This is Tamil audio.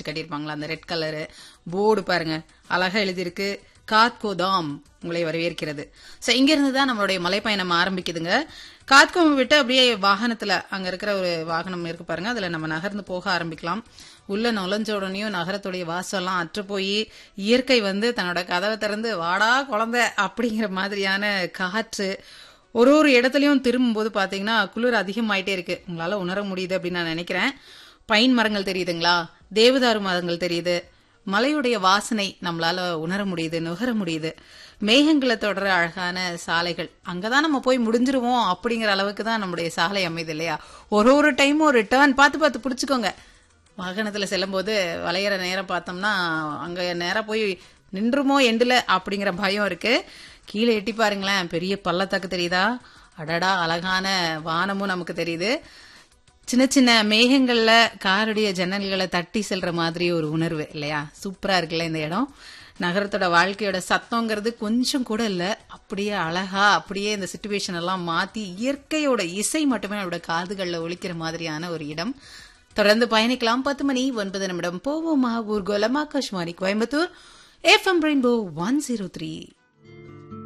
கட்டியிருப்பாங்களா அந்த ரெட் கலரு போர்டு பாருங்க அழகா எழுதியிருக்கு காத்கோதாம் உங்களை வரவேற்கிறது சோ இங்க இருந்து தான் நம்மளுடைய மலைப்பயணம் ஆரம்பிக்குதுங்க காத்கோம் விட்டு அப்படியே வாகனத்துல அங்க இருக்கிற ஒரு வாகனம் இருக்கு பாருங்க அதுல நம்ம நகர்ந்து போக ஆரம்பிக்கலாம் உள்ள நுழைஞ்ச உடனேயும் நகரத்துடைய வாசல்லாம் அற்று போய் இயற்கை வந்து தன்னோட கதவை திறந்து வாடா குழந்தை அப்படிங்கிற மாதிரியான காற்று ஒரு ஒரு இடத்துலயும் திரும்பும்போது பாத்தீங்கன்னா குளிர் அதிகமாயிட்டே இருக்கு உங்களால உணர முடியுது அப்படின்னு நான் நினைக்கிறேன் பைன் மரங்கள் தெரியுதுங்களா தேவதாரு மரங்கள் தெரியுது மலையுடைய வாசனை நம்மளால உணர முடியுது நுகர முடியுது மேகங்களை தொடர அழகான சாலைகள் அங்கதான் நம்ம போய் முடிஞ்சிருவோம் அப்படிங்கிற அளவுக்கு தான் நம்முடைய சாலை அமைது இல்லையா ஒரு ஒரு டைமும் ஒரு டேர்ன் பார்த்து பார்த்து பிடிச்சுக்கோங்க வாகனத்துல செல்லும்போது வளையிற நேரம் பார்த்தோம்னா அங்க நேரா போய் நின்றுமோ எண்டுல அப்படிங்கிற பயம் இருக்கு கீழே எட்டி பாருங்களேன் பெரிய பள்ளத்தாக்கு தெரியுதா அடடா அழகான வானமும் நமக்கு தெரியுது சின்ன சின்ன மேகங்கள்ல காருடைய ஜன்னல்களை தட்டி செல்ற மாதிரி ஒரு உணர்வு இல்லையா சூப்பரா இருக்குல்ல இந்த இடம் நகரத்தோட வாழ்க்கையோட சத்தங்கிறது கொஞ்சம் கூட இல்ல அப்படியே அழகா அப்படியே இந்த சுச்சுவேஷன் எல்லாம் மாத்தி இயற்கையோட இசை மட்டுமே நம்மளோட காதுகள்ல ஒலிக்கிற மாதிரியான ஒரு இடம் தொடர்ந்து பயணிக்கலாம் பத்து மணி ஒன்பது நிமிடம் போவோமா ஊர்கோலம் Akashvani Coimbatore FM rainbow one zero three